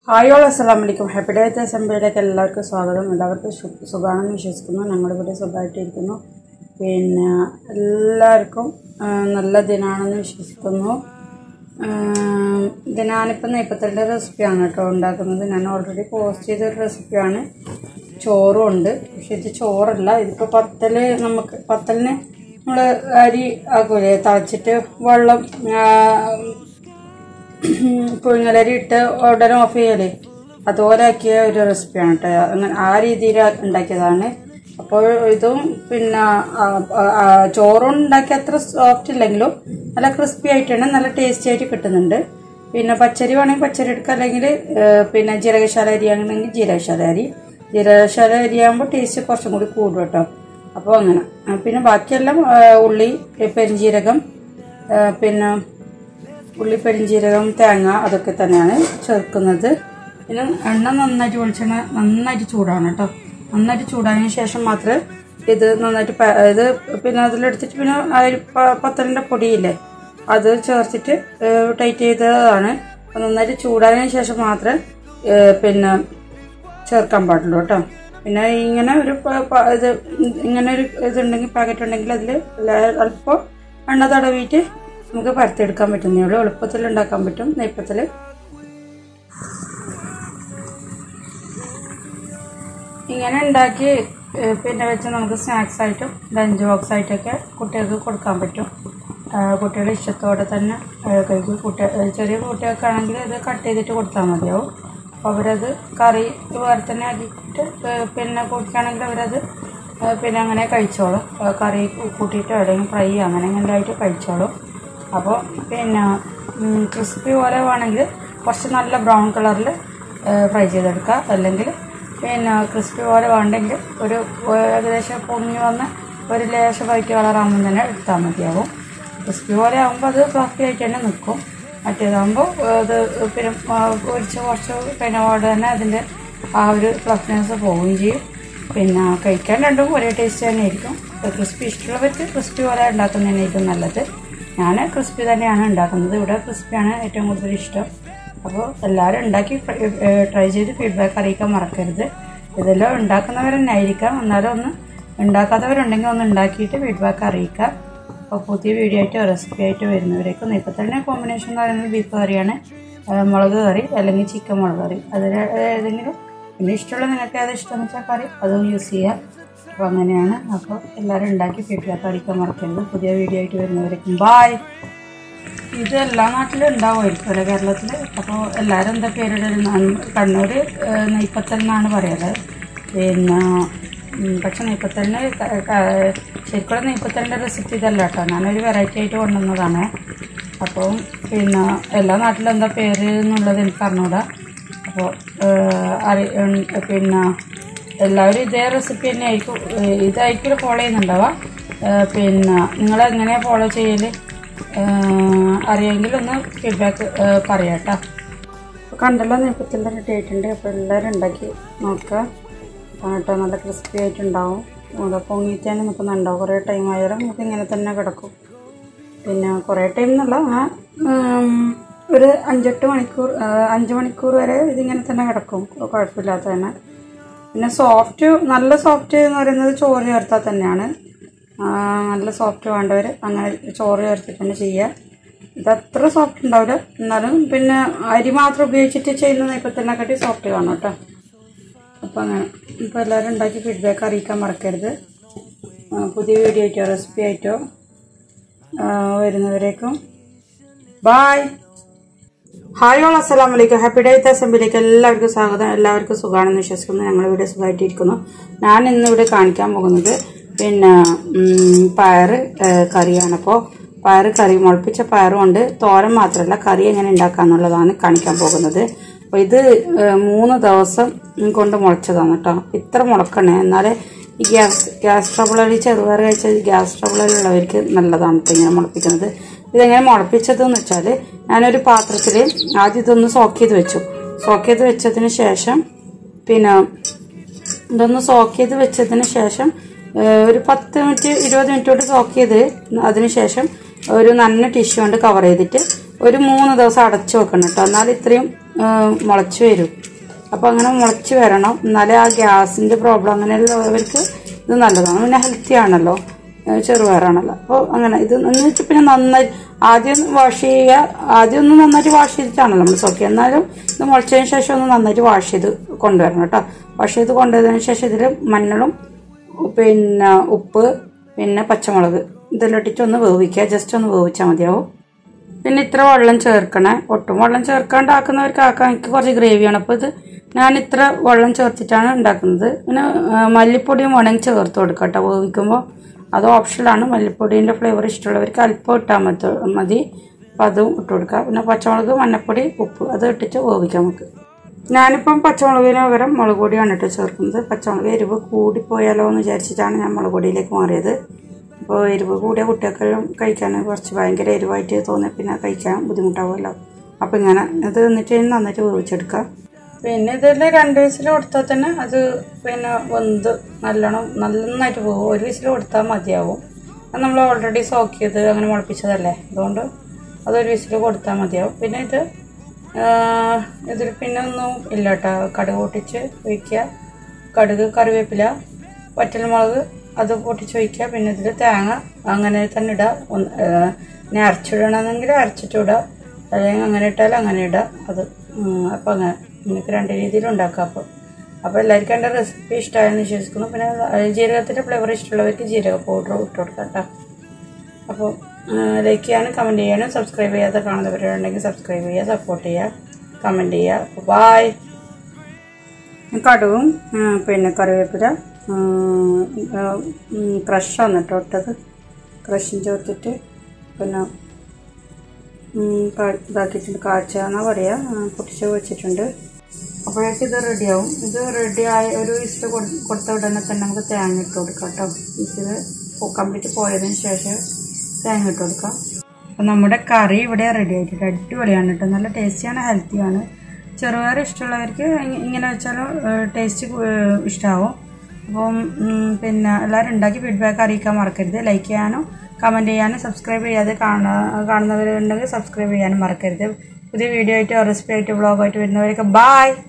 hi all അസ്സലാം വലൈക്കും happy day അസംബ്ലിയിലേക്ക് എല്ലാവർക്കും സ്വാഗതം എല്ലാവർക്കും ശു- സുഖമാണെന്ന് വിശ്വസിക്കുന്നു ഞങ്ങളിവിടെ സുഖമായിട്ടിരിക്കുന്നു പിന്നെ എല്ലാവർക്കും ആ, നല്ല ദിനാണെന്ന് വിശ്വസിക്കുന്നു ആ, ഇത് ഞാനിപ്പോൾ നെയ്പ്പത്തലിൻ്റെ റെസിപ്പിയാണ് കേട്ടോ ഉണ്ടാക്കുന്നത് ഞാൻ ഓൾറെഡി പോസ്റ്റ് ചെയ്തൊരു റെസിപ്പിയാണ് ചോറും ഉണ്ട് പക്ഷെ ഇത് ചോറല്ല ഇതിപ്പോൾ പത്തല് നമുക്ക് പത്തലിന് നമ്മൾ അരി ആക്കൂലേ തളിച്ചിട്ട് വെള്ളം ആ, പുഴുങ്ങലരി ഇട്ട് ഉടനെ ഓഫ് ചെയ്യലേ അതുപോലെ ആക്കിയ ഒരു റെസിപ്പിയാണ് കേട്ടോ അങ്ങനെ ആ രീതിയിൽ ഉണ്ടാക്കിയതാണ് അപ്പോൾ ഇതും പിന്നെ ആ, ആ, ആ, ചോറും ഉണ്ടാക്കി അത്ര സോഫ്റ്റ് ഇല്ലെങ്കിലും നല്ല ക്രിസ്പി ആയിട്ടാണ് നല്ല ടേസ്റ്റി ആയിട്ട് കിട്ടുന്നുണ്ട് പിന്നെ പച്ചരി വേണമെങ്കിൽ പച്ചരി എടുക്കുക അല്ലെങ്കിൽ പിന്നെ ജീരകശാല അരി ആണെങ്കിൽ ജീരകശാല അരി ജീരകശാല അരി ആകുമ്പോൾ ടേസ്റ്റ് കുറച്ചും കൂടി കൂടും കേട്ടോ അപ്പോൾ അങ്ങനെ ആ, പിന്നെ ബാക്കിയെല്ലാം ആ, ഉള്ളി പെരിഞ്ജീരകം ആ, പിന്നെ ഉള്ളി പെരിഞ്ജീരകം തേങ്ങ അതൊക്കെ തന്നെയാണ് ചേർക്കുന്നത് പിന്നെ എണ്ണ നന്നായിട്ട് വെളിച്ചെണ്ണ നന്നായിട്ട് ചൂടാണ് കേട്ടോ നന്നായിട്ട് ചൂടായതിനു ശേഷം മാത്രമേ ഇത് നന്നായിട്ട് പ- ഇത് പിന്നെ അതിലെടുത്തിട്ട് പിന്നെ ആ ഒരു പ- പത്തലിൻ്റെ പൊടിയില്ലേ അത് ചേർത്തിട്ട് ടൈറ്റ് ചെയ്തതാണ് അപ്പോൾ നന്നായിട്ട് ചൂടായതിനു ശേഷം മാത്രമേ ഏ, പിന്നെ ചേർക്കാൻ പാടുള്ളൂ കേട്ടോ പിന്നെ ഇങ്ങനെ ഒരു പ- പ- ഇത് ഇങ്ങനെ ഒരു ഇതുണ്ടെങ്കിൽ പാക്കറ്റ് ഉണ്ടെങ്കിൽ അതിൽ അല്പം എണ്ണ തടവിയിട്ട് നമുക്ക് പരത്തിയെടുക്കാൻ പറ്റുന്നേ ഉള്ളൂ എളുപ്പത്തിൽ ഉണ്ടാക്കാൻ പറ്റും നെയ്പ്പത്തിൽ ഇങ്ങനെ ഉണ്ടാക്കി ഏഹ്, പിന്നെ വെച്ച് നമുക്ക് സ്നാക്സ് ആയിട്ടും ലഞ്ച് ബോക്സ് ആയിട്ടൊക്കെ കുട്ടികൾക്ക് കൊടുക്കാൻ പറ്റും ആഹ്, കുട്ടികളുടെ ഇഷ്ടത്തോടെ തന്നെ ആഹ്, കഴിക്കും കുട്ടി ഏഹ്, ചെറിയ കുട്ടികൾക്കാണെങ്കിൽ ഇത് കട്ട് ചെയ്തിട്ട് കൊടുത്താൽ മതിയാവും അപ്പോൾ അവരത് കറി വേറെ തന്നെ ആക്കിയിട്ട് ഏഹ്, പിന്നെ കൊടുക്കുകയാണെങ്കിൽ അവരത് ഏഹ്, പിന്നെ അങ്ങനെ കഴിച്ചോളും ഏഹ്, കറി കൂട്ടിയിട്ട് എവിടെയെങ്കിലും ഫ്രൈ അങ്ങനെ അങ്ങനെ ആയിട്ട് കഴിച്ചോളും അപ്പോൾ പിന്നെ ക്രിസ്പി പോലെ വേണമെങ്കിൽ കുറച്ച് നല്ല ബ്രൗൺ കളറിൽ ഫ്രൈ ചെയ്തെടുക്കുക അല്ലെങ്കിൽ പിന്നെ ക്രിസ്പി പോലെ വേണ്ടെങ്കിൽ ഒരു ഏകദേശം പൊങ്ങി വന്ന് ഒരു ലേശം വൈറ്റ് കളറാകുമ്പോൾ തന്നെ എടുത്താൽ മതിയാവും ക്രിസ്പി പോലെ ആകുമ്പോൾ അത് ഫ്ലഫി ആയിട്ട് തന്നെ നിൽക്കും മറ്റേതാകുമ്പോൾ അത് പിന്നെ ആ, പൊരിച്ച് കുറച്ച് പിന്നെ പാടെ തന്നെ അതിൻ്റെ ആ ഒരു ഫ്ലഫ്നെസ് പോവുകയും ചെയ്യും പിന്നെ കഴിക്കാൻ രണ്ടും ഒരേ ടേസ്റ്റ് തന്നെ ആയിരിക്കും ക്രിസ്പി ഇഷ്ടമുള്ളവർക്ക് ക്രിസ്പി പോലെ ഉണ്ടാക്കുന്നതിനായിരിക്കും നല്ലത് ഞാൻ ക്രിസ്പി തന്നെയാണ് ഉണ്ടാക്കുന്നത് ഇവിടെ ക്രിസ്പിയാണ് ഏറ്റവും കൂടുതൽ ഇഷ്ടം അപ്പോൾ എല്ലാവരും ഉണ്ടാക്കി ട്രൈ ചെയ്ത് ഫീഡ്ബാക്ക് അറിയിക്കാൻ മറക്കരുത് ഇതെല്ലാം ഉണ്ടാക്കുന്നവർ തന്നെ ആയിരിക്കാം എന്നാലും ഒന്ന് ഉണ്ടാക്കാത്തവരുണ്ടെങ്കിൽ ഒന്ന് ഉണ്ടാക്കിയിട്ട് ഫീഡ്ബാക്ക് അറിയിക്കാം അപ്പോൾ പുതിയ വീഡിയോ ആയിട്ട് റെസിപ്പി ആയിട്ട് വരുന്നവരേക്കും ഇപ്പോൾ തന്നെ കോമ്പിനേഷൻ എന്ന് പറയുന്നത് ബീഫ് കറിയാണ് ആ, മുളക് കറി അല്ലെങ്കിൽ ചിക്കൻ മുളക് കറി അതിൽ ഏതെങ്കിലും പിന്നെ ഇഷ്ടമുള്ള നിങ്ങൾക്ക് ഏതാ ഇഷ്ടം വെച്ചാൽ കറി അതും യൂസ് ചെയ്യാം അപ്പോൾ അങ്ങനെയാണ് അപ്പോൾ എല്ലാവരും ഉണ്ടാക്കി ഫീഡ്ബാക്ക് അറിയിക്കാൻ മറക്കരുത് പുതിയ വീഡിയോ ആയിട്ട് വരുന്നവരേക്കും ബായ് ഇത് എല്ലാ നാട്ടിലും ഉണ്ടാവുമായിരിക്കും അല്ലേ കേരളത്തിൽ അപ്പോൾ എല്ലാവരും എന്താ പേരിടുന്ന കണ്ണൂർ ഏഹ്, നെയ്പ്പത്തൽ എന്നാണ് പറയാറ് പിന്നെ ഉം, പക്ഷെ നെയ്പ്പത്തലിന് ക- ക- ശരിക്കുള്ള നെയ്പ്പത്തലിൻ്റെ റെസിപ്പി ഇതല്ല കേട്ടോ ഞാനൊരു വെറൈറ്റി ആയിട്ട് കൊണ്ടുവന്നതാണ് അപ്പോൾ പിന്നെ എല്ലാ നാട്ടിലും എന്താ പേര് എന്നുള്ളത് എനിക്ക് അറിഞ്ഞൂടാ അപ്പോൾ അറി ഉം, പിന്നെ എല്ലാവരും ഇതേ റെസിപ്പി തന്നെ ആയിരിക്കും ഏഹ്, ഇതായിരിക്കും ഫോളോ ചെയ്യുന്നുണ്ടാവുക ഏഹ്, പിന്നെ നിങ്ങളെങ്ങനെയാണ് ഫോളോ ചെയ്യൽ അറിയെങ്കിൽ ഒന്ന് ഫീഡ്ബാക്ക് പറയാം കേട്ടോ അപ്പോൾ കണ്ടല്ലോ നെയ്പ്പത്തിൻ്റെ റെഡി ആയിട്ടുണ്ട് അപ്പോൾ എല്ലാവരും ഉണ്ടാക്കി നോക്കുക കേട്ടോ നല്ല ക്രിസ്പി ആയിട്ടുണ്ടാവും അത് പൊങ്ങിയിട്ട് തന്നെ നിൽക്കുന്നുണ്ടാവും കുറേ ടൈം ആയാലും നമുക്ക് ഇങ്ങനെ തന്നെ കിടക്കും പിന്നെ കുറേ ടൈം എന്നല്ല ആ ഉം, ഒരു അഞ്ചെട്ട് മണിക്കൂർ ആ, അഞ്ച് മണിക്കൂർ വരെ ഇതിങ്ങനെ തന്നെ കിടക്കും കുഴപ്പമില്ലാത്ത തന്നെ പിന്നെ സോഫ്റ്റ് നല്ല സോഫ്റ്റ് എന്ന് പറയുന്നത് ചോറ് ചേർത്താൽ തന്നെയാണ് ആ, നല്ല സോഫ്റ്റ് വേണ്ടവർ അങ്ങനെ ചോറ് ചേർത്തിട്ട് തന്നെ ചെയ്യുക ഇത് അത്ര സോഫ്റ്റ് ഉണ്ടാവില്ല എന്നാലും പിന്നെ അരി മാത്രം ഉപയോഗിച്ചിട്ട് ചെയ്യുന്ന നെയ്പ്പത്തിനെക്കാട്ടി സോഫ്റ്റ് കാണും കേട്ടോ അപ്പോൾ അങ്ങനെ ഇപ്പോൾ എല്ലാവരും ഉണ്ടാക്കി ഫീഡ്ബാക്ക് അറിയിക്കാൻ മറക്കരുത് ആ, പുതിയ വീഡിയോ ആയിട്ടോ റെസിപ്പി ആയിട്ടോ ആ, വരുന്നവരേക്കും ബായ് ഹായ് ഓൾ അസ്സലാം വലൈക്കും ഹാപ്പി ഡേ അസംബ്ലിയിലേക്ക് എല്ലാവർക്കും സ്വാഗതം എല്ലാവർക്കും സുഖമാണെന്ന് വിശ്വസിക്കുന്നു ഞങ്ങളിവിടെ സുഖമായിട്ടിരിക്കുന്നു ഞാൻ ഇന്നിവിടെ കാണിക്കാൻ പോകുന്നത് പിന്നെ ഉം, പയറ് ഏ, കറിയാണ് അപ്പോൾ പയറ് കറി മുളപ്പിച്ച പയറും ഉണ്ട് തോരൻ മാത്രമല്ല കറി എങ്ങനെ ഉണ്ടാക്കാന്നുള്ളതാണ് കാണിക്കാൻ പോകുന്നത് അപ്പോൾ ഇത് ഏ, മൂന്ന് ദിവസം കൊണ്ട് മുളച്ചതാണ് കേട്ടോ ഇത്ര മുളക്കണേ എന്നാലേ ഈ ഗ്യാസ് ഗ്യാസ് ട്രബിളിൽ ചെറുപയർ കഴിച്ചാൽ ഗ്യാസ് ട്രബിളിലുള്ളവർക്ക് നല്ലതാണ് കേട്ടോ ഇങ്ങനെ മുളപ്പിക്കുന്നത് ഇതെങ്ങനെ മുളപ്പിച്ചതെന്ന് വെച്ചാൽ ഞാനൊരു പാത്രത്തിൽ ആദ്യം ഇതൊന്ന് സോക്ക് ചെയ്ത് വെച്ചു സോക്ക് ചെയ്ത് വെച്ചതിന് ശേഷം പിന്നെ ഇതൊന്ന് സോക്ക് ചെയ്ത് വെച്ചതിന് ശേഷം ഏഹ്, ഒരു പത്ത് മിനിറ്റ് ഇരുപത് മിനിറ്റോട്ട് സോക്ക് ചെയ്ത് അതിന് ശേഷം ഒരു നന്ന ടിഷ്യൂ കൊണ്ട് കവർ ചെയ്തിട്ട് ഒരു മൂന്ന് ദിവസം അടച്ചു വെക്കണം കേട്ടോ എന്നാൽ ഇത്രയും മുളച്ച് വരും അപ്പോൾ അങ്ങനെ മുളച്ച് വരണം എന്നാലേ ആ ഗ്യാസിൻ്റെ പ്രോബ്ലം അങ്ങനെയുള്ളവർക്ക് ഇത് നല്ലതാണ് പിന്നെ ഹെൽത്തി ആണല്ലോ ഏഹ് ചെറുപയറാണല്ലോ അപ്പോൾ അങ്ങനെ ഇത് എന്ന് വെച്ചാൽ പിന്നെ നന്നായി ആദ്യം വാഷ് ചെയ്യുക ആദ്യം ഒന്ന് നന്നായിട്ട് വാഷ് ചെയ്തിട്ടാണല്ലോ നമ്മൾ സോക്കി എന്നാലും ഇത് മുളച്ചതിന് ശേഷം ഒന്ന് നന്നായിട്ട് വാഷ് ചെയ്ത് കൊണ്ടുവരണം കേട്ടോ വാഷ് ചെയ്ത് കൊണ്ടുവന്നതിന് ശേഷം ഇതിൽ മഞ്ഞളും പിന്നെ ഉപ്പ് പിന്നെ പച്ചമുളക് ഇതെല്ലാം ഇട്ടിട്ട് ഒന്ന് വേവിക്കുക ജസ്റ്റ് ഒന്ന് വേവിച്ചാൽ മതിയാവും പിന്നെ ഇത്ര വെള്ളം ചേർക്കണേ ഒട്ടും വെള്ളം ചേർക്കാണ്ട് ആക്കുന്നവർക്ക് ആക്കാൻ എനിക്ക് കുറച്ച് ഗ്രേവിയാണ് അപ്പോൾ ഇത് ഞാൻ ഇത്ര വെള്ളം ചേർത്തിട്ടാണ് ഉണ്ടാക്കുന്നത് പിന്നെ ആ, മല്ലിപ്പൊടിയും വേണമെങ്കിൽ ചേർത്ത് കൊടുക്കാം കേട്ടോ വേവിക്കുമ്പോൾ അത് ഓപ്ഷനിലാണ് മല്ലിപ്പൊടീൻ്റെ ഫ്ലേവർ ഇഷ്ടമുള്ളവർക്ക് അല്പം ഇട്ടാൽ മതി മതി അപ്പം അതും ഇട്ട് കൊടുക്കുക പിന്നെ പച്ചമുളക് മഞ്ഞപ്പൊടി ഉപ്പ് അത് ഇട്ടിട്ട് വേവിക്കാം നമുക്ക് ഞാനിപ്പം പച്ചമുളകിന് പകരം മുളക് പൊടിയാണ് കേട്ടോ ചേർക്കുന്നത് പച്ചമുളക് എരിവ് കൂടിപ്പോയാലോ എന്ന് വിചാരിച്ചിട്ടാണ് ഞാൻ മുളക് പൊടിയിലേക്ക് മാറിയത് അപ്പോൾ എരിവ് കൂടിയ കുട്ടികൾക്കെല്ലാം കഴിക്കാൻ കുറച്ച് ഭയങ്കര എരിവായിട്ട് തോന്നി പിന്നെ കഴിക്കാൻ ബുദ്ധിമുട്ടാവുമല്ലോ അപ്പോൾ ഇങ്ങനെ ഇത് എന്നിട്ട് നന്നായിട്ട് വേവിച്ചെടുക്കുക പിന്നെ ഇതിൽ രണ്ട് വിസിൽ കൊടുത്താൽ തന്നെ അത് പിന്നെ വെന്ത് നല്ലോണം നന്നായിട്ട് പോകും ഒരു വിസിൽ കൊടുത്താൽ മതിയാവും അത് നമ്മൾ ഓൾറെഡി സോക്ക് ചെയ്ത് അങ്ങനെ മുളപ്പിച്ചതല്ലേ അതുകൊണ്ട് അതൊരു വിസിൽ കൊടുത്താൽ മതിയാവും പിന്നെ ഇത് ഇതിൽ പിന്നെ ഒന്നും ഇല്ല കേട്ടോ കടുക് പൊട്ടിച്ച് ഒഴിക്കുക കടുക് കറിവേപ്പില വറ്റൽമുളക് അത് പൊട്ടിച്ച് ഒഴിക്കുക പിന്നെ ഇതിൽ തേങ്ങ അങ്ങനെ തന്നെ ഇടുക ഒന്ന് ഏഹ് ഇനി അരച്ചിടണമെങ്കിൽ അരച്ചിട്ട് ഇടുക അല്ലെങ്കിൽ അങ്ങനെ ഇട്ടാൽ അങ്ങനെ ഇടുക അത് അപ്പം അങ്ങനെ നിങ്ങൾക്ക് രണ്ട് രീതിയിൽ ഉണ്ടാക്കാം അപ്പോൾ അപ്പോൾ എല്ലാവർക്കും എൻ്റെ റെസിപ്പി ഇഷ്ടമായെന്ന് വിശ്വസിക്കുന്നു പിന്നെ ഏഹ് ജീരകത്തിൻ്റെ ഫ്ലേവർ ഇഷ്ടമുള്ളവർക്ക് ജീരക പൗഡർ ഇട്ട് കൊടുക്കാം കേട്ടോ അപ്പോൾ ലൈക്ക് ചെയ്യാനും കമൻറ്റ് ചെയ്യാനും സബ്സ്ക്രൈബ് ചെയ്യാതെ കാണുന്നവരുണ്ടെങ്കിൽ സബ്സ്ക്രൈബ് ചെയ്യുക സപ്പോർട്ട് ചെയ്യുക കമൻറ്റ് ചെയ്യുക ബായ് കടുവും ഉം, പിന്നെ കറിവേപ്പില ക്രഷാണ് കേട്ടോ ഇട്ടത് ക്രഷും ചേർത്തിട്ട് പിന്നെ ഉം, കാ- ഇതാക്കിയിട്ടുണ്ട് കാച്ചാന്നാ പറയാ ആ, പൊട്ടിച്ച് വെച്ചിട്ടുണ്ട് അപ്പോഴേക്ക് ഇത് റെഡിയാവും ഇത് റെഡി ആയ ഒരു വിസിൽ കൊടുത്ത ഉടനെ തന്നെ നമുക്ക് തേങ്ങ ഇട്ട് കൊടുക്കാം കേട്ടോ വിസിൽ കംപ്ലീറ്റ് പോയതിന് ശേഷം തേങ്ങ ഇട്ട് കൊടുക്കാം അപ്പം നമ്മുടെ കറി ഇവിടെ റെഡി ആയിട്ടുണ്ട് അടിപൊളിയാണ് കേട്ടോ നല്ല ടേസ്റ്റിയാണ് ഹെൽത്തിയാണ് ചെറുപയർ ഇഷ്ടമുള്ളവർക്ക് ഇങ്ങ- ഇങ്ങനെ വെച്ചാലും ടേസ്റ്റ് ഇഷ്ടമാവും അപ്പം ഉം, പിന്നെ എല്ലാവരും ഉണ്ടാക്കി ഫീഡ്ബാക്ക് അറിയിക്കാൻ മറക്കരുത് ലൈക്ക് ചെയ്യാനും കമൻറ്റ് ചെയ്യാനും സബ്സ്ക്രൈബ് ചെയ്യാതെ കാണുന്ന കാണുന്നവരുണ്ടെങ്കിൽ സബ്സ്ക്രൈബ് ചെയ്യാനും മറക്കരുത് പുതിയ വീഡിയോ ആയിട്ട് റെസിപ്പി ആയിട്ട് വ്ളോഗായിട്ട് വരുന്നവരൊക്കെ ബായ്